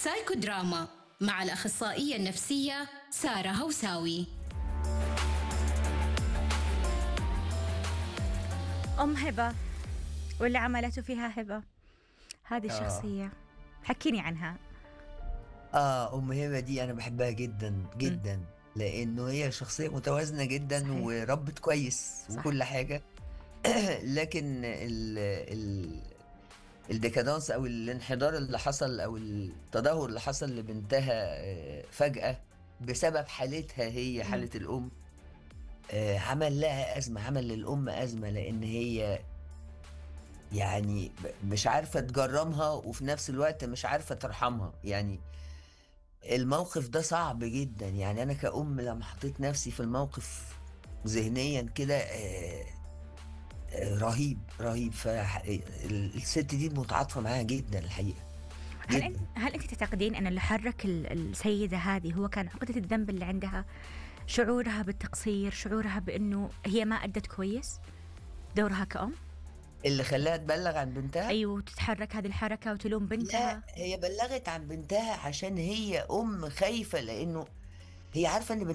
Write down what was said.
سايكو دراما مع الأخصائية النفسية سارة هوساوي أم هبة واللي عملته فيها هبة هذه آه. الشخصية حكيني عنها اه ام هبه دي انا بحبها جدا جدا لانه هي شخصيه متوازنه جدا صحيح. وربت كويس صح. وكل حاجه لكن ال ال الديكادانس او الانحدار اللي حصل او التدهور اللي حصل لبنتها آه، فجاه بسبب حالتها هي مم. حاله الام آه، عمل لها ازمه عمل للام ازمه لان هي يعني ب- مش عارفه تجرمها وفي نفس الوقت مش عارفه ترحمها يعني الموقف ده صعب جدا يعني انا كأم لما حطيت نفسي في الموقف ذهنيا كده آه، آه، رهيب رهيب فالست دي متعاطفه معاها جدا الحقيقه هل جدا أنت هل أنت تعتقدين أن اللي حرك ال- السيدة هذه هو كان عقدة الذنب اللي عندها شعورها بالتقصير شعورها بأنه هي ما أدت كويس دورها كأم اللي خلاها تبلغ عن بنتها أيوة وتتحرك هذه الحركة وتلوم بنتها لا هي بلغت عن بنتها عشان هي ام خايفه لانه هي عارفه ان